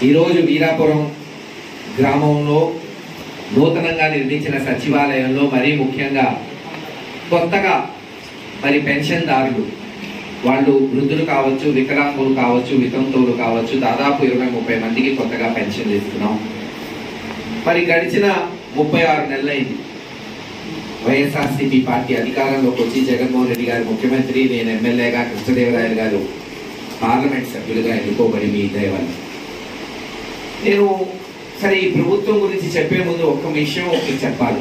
ఈరోజు వీరాపురం గ్రామంలో నూతనంగా నిర్మించిన సచివాలయంలో మరీ ముఖ్యంగా కొత్తగా మరి పెన్షన్దారులు వాళ్ళు వృద్ధులు కావచ్చు వికలాంగులు కావచ్చు వితంతువులు కావచ్చు దాదాపు ఇరవై ముప్పై మందికి కొత్తగా పెన్షన్లు ఇస్తున్నాం మరి గడిచిన ముప్పై ఆరు నెలలైంది వైఎస్ఆర్సీపీ పార్టీ అధికారంలోకి వచ్చి జగన్మోహన్ రెడ్డి గారు ముఖ్యమంత్రి నేను ఎమ్మెల్యేగా కృష్ణదేవరాయలు గారు పార్లమెంట్ సభ్యులుగా ఎన్నుకోబడి మీ దయవల్ల నేను సరే ఈ ప్రభుత్వం గురించి చెప్పే ముందు ఒక్క విషయం ఒకటి చెప్పాలి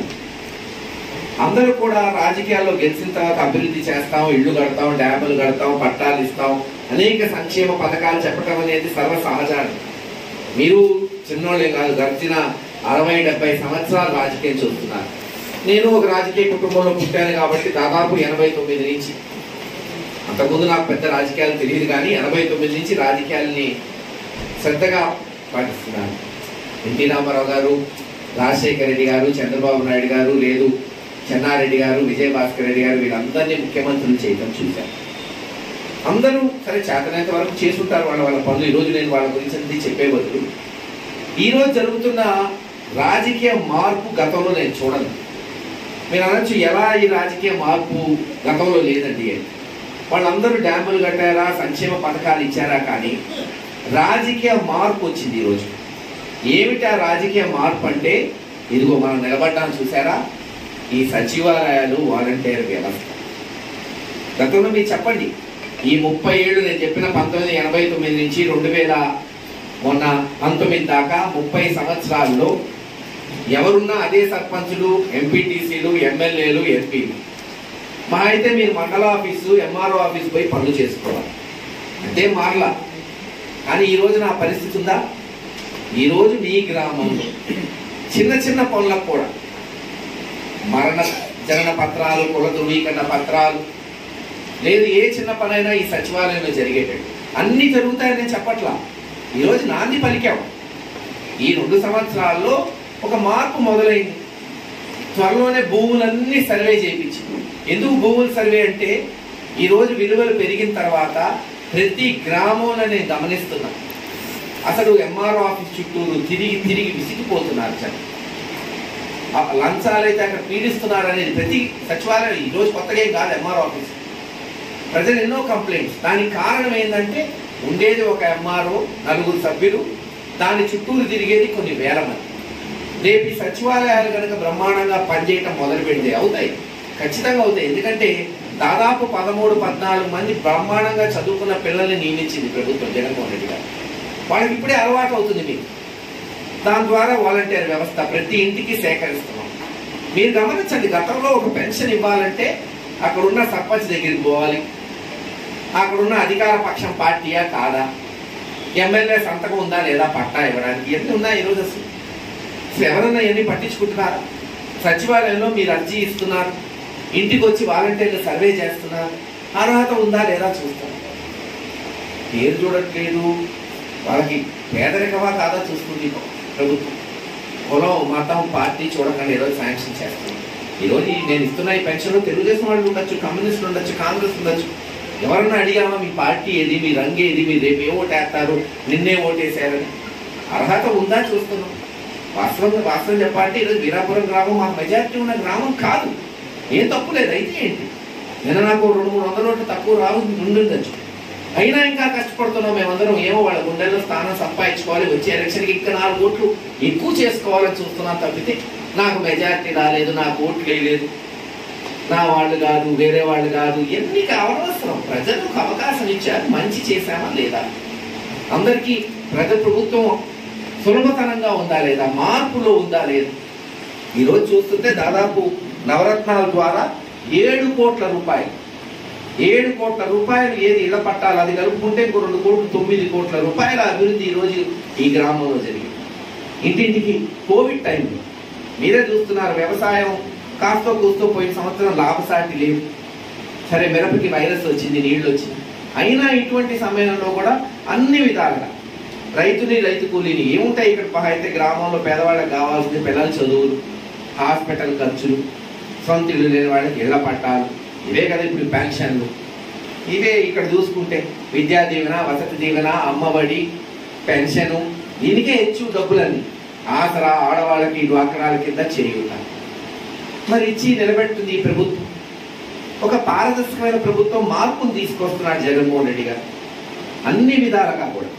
అందరూ కూడా రాజకీయాల్లో గెలిచిన తర్వాత అభివృద్ధి చేస్తాం ఇళ్ళు కడతాం డ్యాములు కడతాం పట్టాలు ఇస్తాం అనేక సంక్షేమ పథకాలు చెప్పడం అనేది సర్వసహజాన్ని మీరు చిన్నోళ్ళే కాదు గడిచిన అరవై డెబ్బై సంవత్సరాలు రాజకీయం చూస్తున్నారు నేను ఒక రాజకీయ కుటుంబంలో పుట్టాను కాబట్టి దాదాపు ఎనభై తొమ్మిది నుంచి అంతకుముందు నాకు పెద్ద రాజకీయాలు తెలియదు కానీ ఎనభై తొమ్మిది నుంచి రాజకీయాల్ని శ్రద్ధగా పాటిస్తున్నాను ఎన్టీ రామారావు గారు రాజశేఖర రెడ్డి గారు చంద్రబాబు నాయుడు గారు లేదు చెన్నారెడ్డి గారు విజయభాస్కర్ రెడ్డి గారు వీళ్ళందరినీ ముఖ్యమంత్రులు చేయడం చూశారు అందరూ సరే చేతనైనంత వరకు చేసుంటారు వాళ్ళ వాళ్ళ పనులు ఈరోజు నేను వాళ్ళ గురించి అన్ని చెప్పే బదులు ఈరోజు జరుగుతున్న రాజకీయ మార్పు గతంలో నేను చూడను మీరు అనొచ్చు ఎలా ఈ రాజకీయ మార్పు గతంలో లేదండి అని వాళ్ళందరూ డ్యాములు కట్టారా సంక్షేమ పథకాలు ఇచ్చారా కానీ రాజకీయ మార్పు వచ్చింది ఈరోజు ఏమిటా రాజకీయ మార్పు అంటే ఇదిగో మనం నిలబడ్డాం చూసారా ఈ సచివాలయాలు వాలంటీర్ వ్యవస్థ గతంలో మీరు చెప్పండి ఈ ముప్పై ఏళ్ళు నేను చెప్పిన పంతొమ్మిది ఎనభై తొమ్మిది నుంచి రెండు వేల మొన్న పంతొమ్మిది దాకా ముప్పై సంవత్సరాల్లో ఎవరున్నా అదే సర్పంచులు ఎంపీటీసీలు ఎమ్మెల్యేలు ఎంపీలు మా అయితే మీరు మండల ఆఫీసు ఎంఆర్ఓ ఆఫీస్ పోయి పనులు చేసుకోవాలి అంటే మారలా కానీ ఈ రోజు నా పరిస్థితి ఉందా ఈ రోజు మీ గ్రామంలో చిన్న చిన్న పనులకు కూడా మరణ జనన పత్రాలు కుల ధృవీకరణ పత్రాలు లేదు ఏ చిన్న పనైనా ఈ సచివాలయంలో జరిగేటట్టు అన్ని జరుగుతాయని నేను చెప్పట్లా ఈరోజు నాంది పలికాం ఈ రెండు సంవత్సరాల్లో ఒక మార్పు మొదలైంది త్వరలోనే భూములన్నీ సర్వే చేయించి ఎందుకు భూములు సర్వే అంటే ఈరోజు విలువలు పెరిగిన తర్వాత ప్రతి గ్రామంలో నేను గమనిస్తున్నా అసలు ఎంఆర్ఓ ఆఫీస్ చుట్టూరు తిరిగి తిరిగి విసిగిపోతున్నారు జనం ఆ లంచాలు అయితే అక్కడ పీడిస్తున్నారు అనేది ప్రతి సచివాలయం ఈ రోజు కొత్తగా ఏం కాదు ఎంఆర్ఓ ఆఫీస్ ప్రజలు ఎన్నో కంప్లైంట్స్ దానికి కారణం ఏంటంటే ఉండేది ఒక ఎంఆర్ఓ నలుగురు సభ్యులు దాని చుట్టూరు తిరిగేది కొన్ని వేల మంది రేపు ఈ సచివాలయాలు కనుక బ్రహ్మాండంగా పనిచేయటం మొదలు పెడితే అవుతాయి ఖచ్చితంగా అవుతాయి ఎందుకంటే దాదాపు పదమూడు పద్నాలుగు మంది బ్రహ్మాండంగా చదువుకున్న పిల్లల్ని నియమించింది ప్రభుత్వం జగన్మోహన్ రెడ్డి గారు వాళ్ళకి ఇప్పుడే అలవాటు అవుతుంది మీకు దాని ద్వారా వాలంటీర్ వ్యవస్థ ప్రతి ఇంటికి సేకరిస్తున్నాం మీరు గమనించండి గతంలో ఒక పెన్షన్ ఇవ్వాలంటే అక్కడున్న సర్పంచ్ దగ్గరికి పోవాలి అక్కడున్న అధికార పక్షం పార్టీయా కాదా ఎమ్మెల్యే సంతకం ఉందా లేదా పట్టా ఇవ్వడానికి ఎన్ని ఉన్నాయి ఈరోజు అసలు అసలు ఎవరన్నా ఇవన్నీ పట్టించుకుంటున్నారా సచివాలయంలో మీరు అర్జీ ఇస్తున్నారు ఇంటికి వచ్చి వాలంటీర్లు సర్వే చేస్తున్నారు అర్హత ఉందా లేదా చూస్తారు పేరు చూడట్లేదు వాళ్ళకి పేదరికమా కాదా చూస్తుంది ప్రభుత్వం కులం మతం పార్టీ చూడకుండా ఈరోజు శాంక్షన్ చేస్తుంది ఈరోజు ఈ నేను ఇస్తున్న ఈ పెన్షన్లో తెలుగుదేశం వాళ్ళు ఉండొచ్చు కమ్యూనిస్టులు ఉండొచ్చు కాంగ్రెస్ ఉండొచ్చు ఎవరన్నా అడిగామా మీ పార్టీ ఏది మీ రంగు ఏది మీరు రేపు ఏ ఓటు వేస్తారు నిన్నే ఓటేసారని అర్హత ఉందా చూస్తున్నాం వాస్తవం వాస్తవం చెప్పాలంటే ఈరోజు వీరాపురం గ్రామం మాకు మెజారిటీ ఉన్న గ్రామం కాదు ఏం తప్పు లేదు అయితే ఏంటి నిన్న నాకు రెండు మూడు వందల ఓట్లు తక్కువ రావు ఉండుండొచ్చు అయినా ఇంకా కష్టపడుతున్నాం మేమందరం ఏమో వాళ్ళ గుండెల్లో స్థానం సంపాదించుకోవాలి వచ్చే ఎలక్షన్కి ఇంకా నాలుగు ఓట్లు ఎక్కువ చేసుకోవాలని చూస్తున్నాం తప్పితే నాకు మెజారిటీ రాలేదు నాకు ఓట్లు వేయలేదు నా వాళ్ళు కాదు వేరే వాళ్ళు కాదు ఎన్ని కావనవసరం ప్రజలకు అవకాశం ఇచ్చారు మంచి చేశామా లేదా అందరికీ ప్రజ ప్రభుత్వం సులభతరంగా ఉందా లేదా మార్పులో ఉందా లేదా ఈరోజు చూస్తుంటే దాదాపు నవరత్నాల ద్వారా ఏడు కోట్ల రూపాయలు ఏడు కోట్ల రూపాయలు ఏది ఇళ్ల పట్టాలి అది కలుపుకుంటే ఇంకో రెండు కోట్లు తొమ్మిది కోట్ల రూపాయల అభివృద్ధి ఈరోజు ఈ గ్రామంలో జరిగింది ఇంటింటికి కోవిడ్ టైంలో మీరే చూస్తున్నారు వ్యవసాయం కాస్తో కూస్తో పోయిన సంవత్సరం లాభసాటి లేవు సరే మిరపకి వైరస్ వచ్చింది నీళ్లు వచ్చింది అయినా ఇటువంటి సమయంలో కూడా అన్ని విధాలుగా రైతుని రైతు కూలీని ఏముంటాయి ఇక్కడ పహా అయితే గ్రామంలో పేదవాళ్ళకి కావాల్సింది పిల్లల చదువులు హాస్పిటల్ ఖర్చులు సొంత ఇల్లు లేని వాళ్ళకి ఇళ్ల పట్టాలు ఇవే కదా ఇప్పుడు పెన్షన్లు ఇవే ఇక్కడ చూసుకుంటే విద్యా దీవెన వసతి దీవెన అమ్మఒడి పెన్షను దీనికే హెచ్చు డబ్బులని ఆసరా ఆడవాళ్ళకి డ్వాక్రాల కింద చేయుట మరి ఇచ్చి నిలబెట్టింది ఈ ప్రభుత్వం ఒక పారదర్శకమైన ప్రభుత్వం మార్పును తీసుకొస్తున్నాడు జగన్మోహన్ రెడ్డి గారు అన్ని విధాలుగా కూడా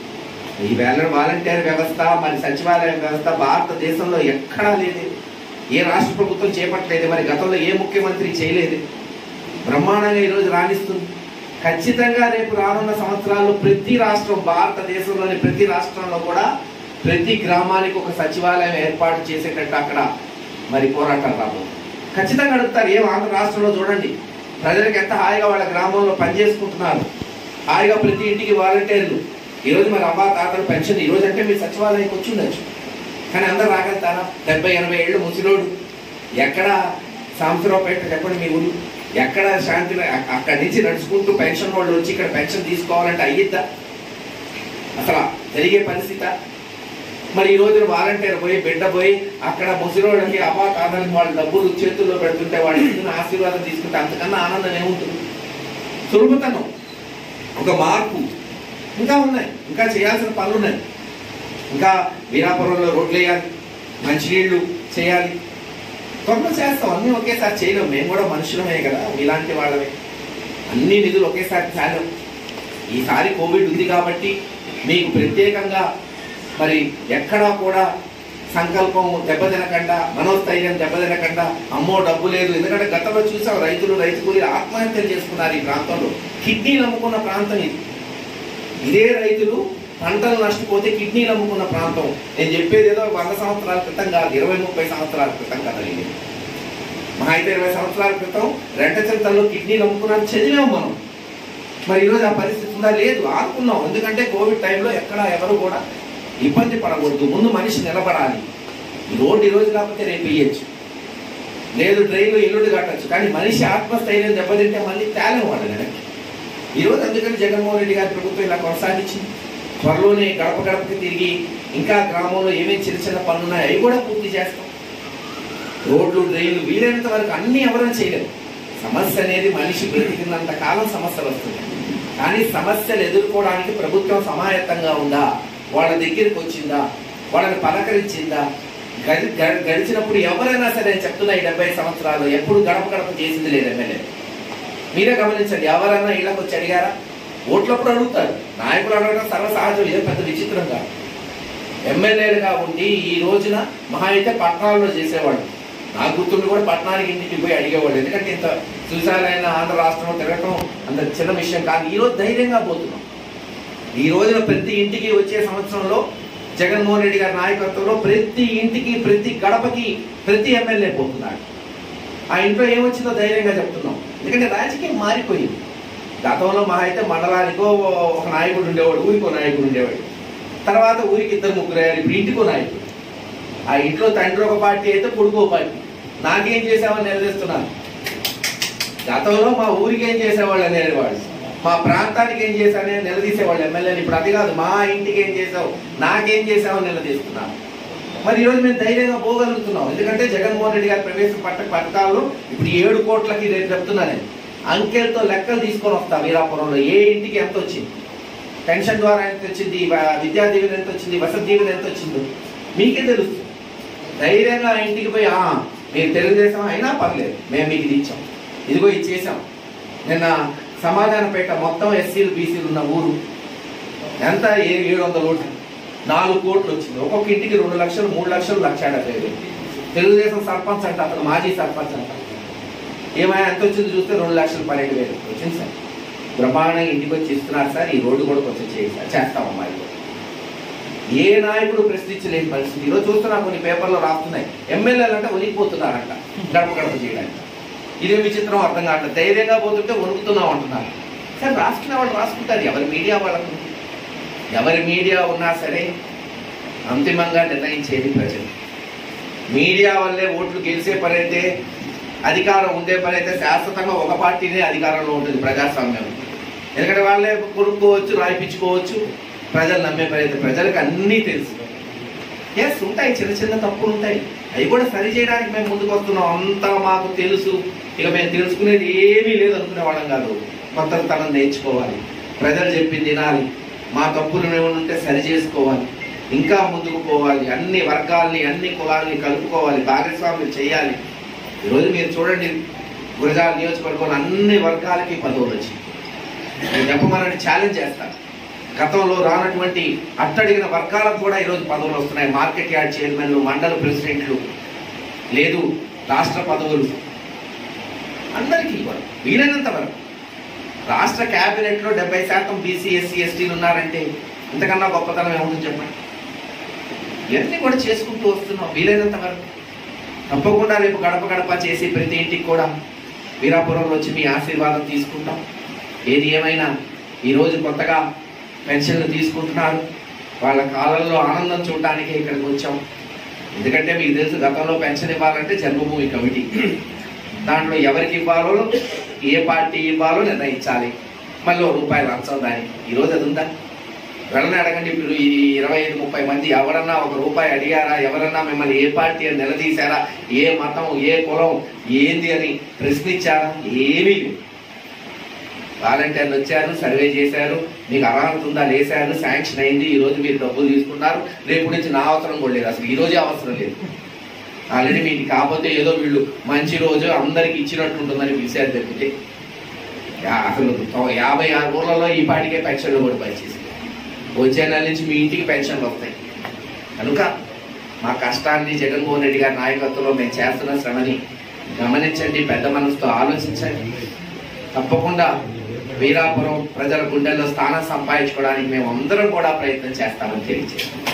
ఈ వేల వాలంటీర్ వ్యవస్థ మరి సచివాలయ వ్యవస్థ భారతదేశంలో ఎక్కడా లేదు ఏ రాష్ట్ర ప్రభుత్వం చేపట్టలేదు మరి గతంలో ఏ ముఖ్యమంత్రి చేయలేదు బ్రహ్మాండంగా ఈరోజు రాణిస్తుంది ఖచ్చితంగా రేపు రానున్న సంవత్సరాల్లో ప్రతి రాష్ట్రం భారతదేశంలోని ప్రతి రాష్ట్రంలో కూడా ప్రతి గ్రామానికి ఒక సచివాలయం ఏర్పాటు చేసేటట్టు అక్కడ మరి పోరాటాలు రాబోతుంది ఖచ్చితంగా అడుగుతారు ఏం ఆంధ్ర రాష్ట్రంలో చూడండి ప్రజలకు ఎంత హాయిగా వాళ్ళ గ్రామంలో పనిచేసుకుంటున్నారు హాయిగా ప్రతి ఇంటికి వాలంటీర్లు ఈరోజు మరి అవ్వ తాతలు పెన్షన్ ఈ రోజు అంటే మీరు సచివాలయానికి వచ్చి ఉండొచ్చు కానీ అందరు రాగలుగుతారా డెబ్బై ఎనభై ఏళ్ళు ముసిలోడు ఎక్కడ సాంసరావుపేట చెప్పండి మీ ఊరు ఎక్కడ శాంతి అక్కడి నుంచి నడుచుకుంటూ పెన్షన్ వాళ్ళు వచ్చి ఇక్కడ పెన్షన్ తీసుకోవాలంటే అయ్యిద్దా అసలు జరిగే పరిస్థితి మరి ఈ రోజున వాలంటీర్ పోయి బిడ్డ పోయి అక్కడ ముసిరోళ్ళకి అపా కాదని వాళ్ళ డబ్బులు చేతుల్లో పెడుతుంటే వాళ్ళ ఇచ్చిన ఆశీర్వాదం తీసుకుంటే అంతకన్నా ఆనందం ఏముంటుంది సులభతనం ఒక మార్పు ఇంకా ఉన్నాయి ఇంకా చేయాల్సిన పనులు ఉన్నాయి ఇంకా వీరాపురంలో రోడ్లు వేయాలి మంచినీళ్లు చేయాలి త్వరలో చేస్తాం అన్నీ ఒకేసారి చేయలేం మేము కూడా మనుషులమే కదా మీలాంటి వాళ్ళమే అన్ని నిధులు ఒకేసారి చాలం ఈసారి కోవిడ్ ఉంది కాబట్టి మీకు ప్రత్యేకంగా మరి ఎక్కడా కూడా సంకల్పం దెబ్బతినకుండా మనోస్థైర్యం దెబ్బతినకుండా అమ్మో డబ్బు లేదు ఎందుకంటే గతంలో చూసాం రైతులు రైతు కూలీలు ఆత్మహత్యలు చేసుకున్నారు ఈ ప్రాంతంలో కిడ్నీ నమ్ముకున్న ప్రాంతం ఇది ఇదే రైతులు పంటలు నష్టపోతే కిడ్నీలు అమ్ముకున్న ప్రాంతం నేను చెప్పేది ఏదో వంద సంవత్సరాల క్రితం కాదు ఇరవై ముప్పై సంవత్సరాల క్రితం కదా ఇది మహా అయితే ఇరవై సంవత్సరాల క్రితం రెంట చింతల్లో కిడ్నీలు అమ్ముకున్నాను చదివాం మనం మరి ఈరోజు ఆ పరిస్థితి ఉందా లేదు ఆదుకున్నాం ఎందుకంటే కోవిడ్ టైంలో ఎక్కడ ఎవరు కూడా ఇబ్బంది పడకూడదు ముందు మనిషి నిలబడాలి ఈ రోడ్డు ఈ రోజు కాకపోతే రేపు ఇయ్యచ్చు లేదు ట్రైన్లో ఎల్లుండి కట్టచ్చు కానీ మనిషి ఆత్మస్థైర్యం దెబ్బతింటే మళ్ళీ తేలం వాడు వెనక్కి ఈరోజు అందుకని జగన్మోహన్ రెడ్డి గారి ప్రభుత్వం ఇలా కొనసాగించింది త్వరలోనే గడప గడపకి తిరిగి ఇంకా గ్రామంలో ఏమేమి చిన్న చిన్న పనులు ఉన్నాయో అవి కూడా పూర్తి చేస్తాం రోడ్లు డ్రైన్లు వీలైనంత వరకు అన్ని ఎవరైనా చేయలేరు సమస్య అనేది మనిషి బ్రతికినంత కాలం సమస్యలు వస్తుంది కానీ సమస్యలు ఎదుర్కోవడానికి ప్రభుత్వం సమాయత్తంగా ఉందా వాళ్ళ దగ్గరికి వచ్చిందా వాళ్ళని పలకరించిందా గడి గడి- గడిచినప్పుడు ఎవరైనా సరే నేను చెప్తున్నా ఈ డెబ్బై సంవత్సరాలు ఎప్పుడు గడప గడప చేసింది లేదు ఎమ్మెల్యే మీరే గమనించండి ఎవరన్నా ఇళ్ళకి వచ్చి అడిగారా ఓట్లప్పుడు అడుగుతారు నాయకులు అడగడం సర్వసహజం ఏదో పెద్ద విచిత్రం కాదు ఎమ్మెల్యేలుగా ఉండి ఈ రోజున మహా అయితే పట్టణాల్లో చేసేవాళ్ళు నా గుర్తుండి కూడా పట్టణానికి ఇంటికి పోయి అడిగేవాళ్ళు ఎందుకంటే ఇంత సుశాలైన ఆంధ్ర రాష్ట్రంలో తిరగటం అంత చిన్న విషయం కాదు ఈ రోజు ధైర్యంగా పోతున్నాం ఈ రోజున ప్రతి ఇంటికి వచ్చే సంవత్సరంలో జగన్మోహన్ రెడ్డి గారి నాయకత్వంలో ప్రతి ఇంటికి ప్రతి గడపకి ప్రతి ఎమ్మెల్యే పోతున్నాడు ఆ ఇంట్లో ఏమొచ్చిందో ధైర్యంగా చెప్తున్నాం ఎందుకంటే రాజకీయం మారిపోయింది గతంలో మా అయితే మండలానికో ఒక నాయకుడు ఉండేవాడు ఊరికో నాయకుడు ఉండేవాడు తర్వాత ఊరికి ఇద్దరు ముగ్గురు అయ్యారు ఇప్పుడు ఇంటికో నాయకుడు ఆ ఇంట్లో తండ్రి ఒక పార్టీ అయితే కొడుకు ఒక పార్టీ నాకేం చేసావని నిలదీస్తున్నాను గతంలో మా ఊరికి ఏం చేసేవాళ్ళు అనేవాడు మా ప్రాంతానికి ఏం చేశానే నిలదీసేవాళ్ళు ఎమ్మెల్యేని ఇప్పుడు అది కాదు మా ఇంటికి ఏం చేసావు నాకేం చేసావు నిలదీస్తున్నాను మరి ఈరోజు మేము ధైర్యంగా పోగలుగుతున్నాం ఎందుకంటే జగన్మోహన్ రెడ్డి గారి ప్రవేశం పట్ట పథకాల్లో ఇప్పుడు ఏడు కోట్లకి రేపు చెప్తున్నా నేను అంకెలతో లెక్కలు తీసుకొని వస్తా వీరాపురంలో ఏ ఇంటికి ఎంత వచ్చింది పెన్షన్ ద్వారా ఎంత వచ్చింది వ- విద్యా దీవెన ఎంత వచ్చింది వసతి దీవెన ఎంత వచ్చిందో మీకే తెలుస్తుంది ధైర్యంగా ఆ ఇంటికి పోయి "ఆ, మీరు తెలుగుదేశం అయినా పర్లేదు మేము మీకు ఇది ఇచ్చాం ఇదిగో ఇది చేసాం నిన్న సమాధానపేట మొత్తం ఎస్సీలు బీసీలు ఉన్న ఊరు ఎంత ఏ- ఏడు వందల ఓట్లు నాలుగు కోట్లు వచ్చింది ఒక్కొక్క ఇంటికి రెండు లక్షలు మూడు లక్షలు లక్ష డెబ్బై వేలు తెలుగుదేశం సర్పంచ్ అంట అతను మాజీ సర్పంచ్ అంట ఏమైనా ఎంత వచ్చింది చూస్తే రెండు లక్షలు పన్నెండు వేలు వచ్చింది సార్ బ్రహ్మాండంగా ఇంటికి వచ్చి ఇస్తున్నారు సార్ ఈ రోడ్డు కూడా కొంచెం చేయండి సార్ చేస్తాం అమ్మాయి ఏ నాయకుడు ప్రశ్నించలేని పరిస్థితి ఈరోజు చూస్తున్నా కొన్ని పేపర్లో రాస్తున్నాయి ఎమ్మెల్యేలు అంటే వణికిపోతున్నారంట గడప గడప చేయడానికి ఇదే విచిత్రం అర్థం కావట్లేదు ధైర్యంగా పోతుంటే వణుకుతున్నాం అంటున్నారు సార్ రాసుకునే వాళ్ళు రాసుకుంటారు ఎవరి మీడియా వాళ్ళకు ఎవరి మీడియా ఉన్నా సరే అంతిమంగా నిర్ణయించేది ప్రజలు మీడియా వల్లే ఓట్లు గెలిచే పని అయితే అధికారం ఉండే పని అయితే శాశ్వతంగా ఒక పార్టీనే అధికారంలో ఉంటుంది ప్రజాస్వామ్యం ఎందుకంటే వాళ్ళే కొనుక్కోవచ్చు రాయిపించుకోవచ్చు ప్రజలు నమ్మే పని అయితే ప్రజలకు అన్నీ తెలుసు ఎస్ ఉంటాయి చిన్న చిన్న తప్పులు ఉంటాయి అవి కూడా సరి చేయడానికి మేము ముందుకు వస్తున్నాం అంతా మాకు తెలుసు ఇక మేము తెలుసుకునేది ఏమీ లేదు అనుకునే వాళ్ళం కాదు కొత్త తనం నేర్చుకోవాలి ప్రజలు చెప్పింది వినాలి మా తప్పులు ఏమైనా ఉంటే సరి చేసుకోవాలి ఇంకా ముందుకు పోవాలి అన్ని వర్గాల్ని అన్ని కులాల్ని కలుపుకోవాలి భాగస్వామ్యం చేయాలి ఈరోజు మీరు చూడండి గురజాల నియోజకవర్గంలో అన్ని వర్గాలకి పదవులు వచ్చాయి నేను చెప్పమని ఛాలెంజ్ చేస్తాను గతంలో రానటువంటి అట్టడిగిన వర్గాలకు కూడా ఈరోజు పదవులు వస్తున్నాయి మార్కెట్ యార్డ్ చైర్మన్లు మండల ప్రెసిడెంట్లు లేదు రాష్ట్ర పదవులు అందరికీ కూడా వీలైనంత వరకు రాష్ట్ర క్యాబినెట్లో డెబ్బై శాతం బీసీ ఎస్సీ ఎస్టీలు ఉన్నారంటే ఇంతకన్నా గొప్పతనం ఏముంటుంది చెప్పండి ఇవన్నీ కూడా చేసుకుంటూ వస్తున్నాం వీలైనంత వరకు తప్పకుండా రేపు గడప గడప చేసి ప్రతి ఇంటికి కూడా వీరాపురంలో వచ్చి మీ ఆశీర్వాదం తీసుకుంటాం ఏది ఏమైనా ఈరోజు కొత్తగా పెన్షన్లు తీసుకుంటున్నారు వాళ్ళ కాలంలో ఆనందం చూడటానికి ఇక్కడికి వచ్చాం ఎందుకంటే మీకు తెలుసు గతంలో పెన్షన్ ఇవ్వాలంటే జన్మభూమి కమిటీ దాంట్లో ఎవరికి ఇవ్వాలో ఏ పార్టీ ఇవ్వాలో నిర్ణయించాలి మళ్ళీ ఓ రూపాయలు లంచం దానికి ఈరోజు అది ఉందా వెళ్ళని అడగండి ఇప్పుడు ఈ ఇరవై ఐదు ముప్పై మంది ఎవరన్నా ఒక రూపాయి అడిగారా ఎవరన్నా మిమ్మల్ని ఏ పార్టీ అని నిలదీశారా ఏ మతం ఏ కులం ఏంది అని ప్రశ్నించారా ఏమీ లేదు వాలంటీర్లు వచ్చారు సర్వే చేశారు మీకు అర్హత ఉందా లేశారు శాంక్షన్ అయింది ఈ రోజు మీరు డబ్బులు తీసుకున్నారు రేపు నుంచి నా అవసరం కూడా లేదు అసలు ఈ రోజే అవసరం లేదు ఆల్రెడీ మీకు కాకపోతే ఏదో వీళ్ళు మంచి రోజు అందరికి ఇచ్చినట్టు ఉంటుందని పిలిచారు తప్పితే యా- అసలు తో- యాభై ఆరు ఊర్లలో ఈ పాటికే పెన్షన్లు కూడా పనిచేసి వచ్చే నెల నుంచి మీ ఇంటికి పెన్షన్లు వస్తాయి కనుక మా కష్టాన్ని జగన్మోహన్ రెడ్డి గారి నాయకత్వంలో మేము చేస్తున్న శ్రమని గమనించండి పెద్ద మనసుతో ఆలోచించండి తప్పకుండా వీరాపురం ప్రజల గుండెల్లో స్థానం సంపాదించుకోవడానికి మేము అందరం కూడా ప్రయత్నం చేస్తామని తెలియజేస్తాం